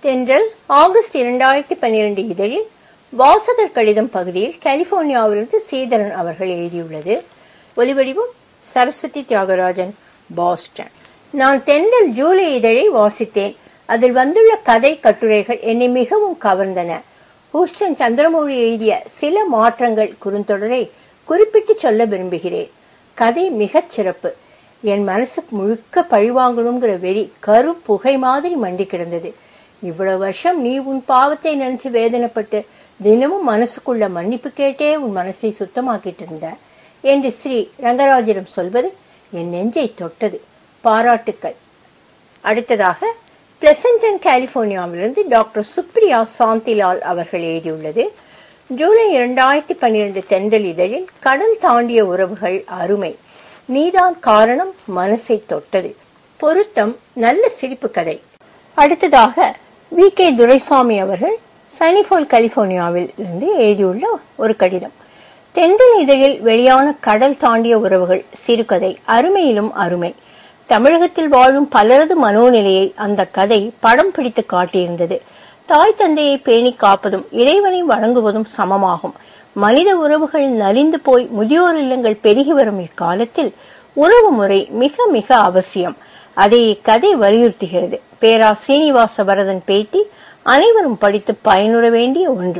தென்றல் ஆகஸ்ட் இரண்டாயிரத்தி பன்னிரண்டு இதழில் வாசகர் கடிதம் பகுதியில் கலிபோர்னியாவிலிருந்து சீதரன் அவர்கள் எழுதியுள்ளது ஒலிவடிவம் சரஸ்வதி தியாகராஜன் பாஸ்டன் நான் தென்றல் ஜூலை இதழை வாசித்தேன் அதில் வந்துள்ள கதை கட்டுரைகள் என்னை மிகவும் கவர்ந்தன ஹூஸ்டன் சந்திரமௌழி எழுதிய சில மாற்றங்கள் குறுந்தொடரை குறிப்பிட்டு சொல்ல விரும்புகிறேன் கதை மிகச் சிறப்பு என் மனசுக்கு முழுக்க பழிவாங்கணுங்கிற வெறி கரு புகை மாதிரி மண்டி கிடந்தது இவ்வளவு வருஷம் நீ உன் பாவத்தை நினைச்சு வேதனைப்பட்டு தினமும் மனசுக்குள்ள மன்னிப்பு கேட்டே உன் மனசை சுத்தமாக்கிட்டு இருந்த என்று ஸ்ரீ ரங்கராஜிடம் சொல்வது என் நெஞ்சை தொட்டது பாராட்டுக்கள் அடுத்ததாக பிளசன்டன் கலிபோர்னியாவிலிருந்து டாக்டர் சுப்ரியா சாந்திலால் அவர்கள் எழுதியுள்ளது ஜூலை இரண்டாயிரத்தி பன்னிரண்டு தென்றல் இதழில் கடல் தாண்டிய உறவுகள் அருமை நீதான் காரணம் மனசை தொட்டது பொருத்தம் நல்ல சிரிப்பு கதை அடுத்ததாக வி கே துரைசாமி அவர்கள் சனிபோல் கலிபோர்னியாவில் இருந்து எழுதியுள்ள ஒரு கடிதம் தென்றல் இதழில் வெளியான கடல் தாண்டிய உறவுகள் சிறுகதை அருமையிலும் அருமை தமிழகத்தில் வாழும் பலரது மனோநிலையை அந்த கதை படம் பிடித்து காட்டியிருந்தது தாய் தந்தையை பேணி காப்பதும் இறைவனை வணங்குவதும் சமமாகும் மனித உறவுகள் நலிந்து போய் முதியோர் இல்லங்கள் பெருகி வரும் இக்காலத்தில் உறவு முறை மிக மிக அவசியம் அதை இக்கதை வலியுறுத்துகிறது பேரா சீனிவாச வரதன் பேட்டி அனைவரும் படித்து பயனுற வேண்டிய ஒன்று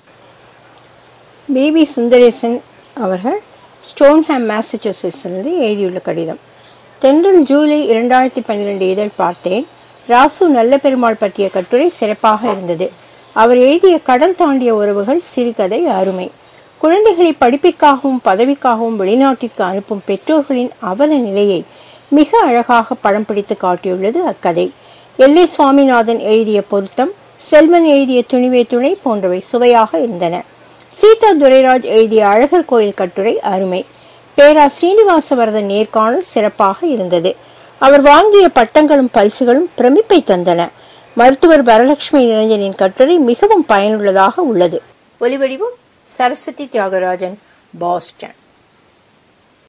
பேபி சுந்தரேசன் அவர்கள் ஸ்டோன்ஹாம் மாசச்சூசெட்ஸிலிருந்து எழுதியுள்ள கடிதம் தென்றல் ஜூலை இரண்டாயிரத்தி பன்னிரண்டு இதழ் பார்த்தேன் ராசு நல்ல பெருமாள் பற்றிய கட்டுரை சிறப்பாக இருந்தது அவர் எழுதிய கடல் தாண்டிய உறவுகள் சிறுகதை அருமை குழந்தைகளை படிப்பிற்காகவும் பதவிக்காகவும் வெளிநாட்டிற்கு அனுப்பும் பெற்றோர்களின் அவல நிலையை மிக அழகாக படம் பிடித்து காட்டியுள்ளது அக்கதை எல்லை சுவாமிநாதன் எழுதிய பொருத்தம் செல்வன் எழுதிய துணிவே துணை போன்றவை சுவையாக இருந்தன சீதா துரைராஜ் எழுதிய அழகர் கோயில் கட்டுரை அருமை பேரா ஸ்ரீனிவாசவரதன் நேர்காணல் சிறப்பாக இருந்தது அவர் வாங்கிய பட்டங்களும் பரிசுகளும் பிரமிப்பை தந்தன மருத்துவர் வரலட்சுமி நிரஞ்சனின் கட்டுரை மிகவும் பயனுள்ளதாக உள்ளது ஒலிவடிவம் சரஸ்வதி தியாகராஜன் பாஸ்டன்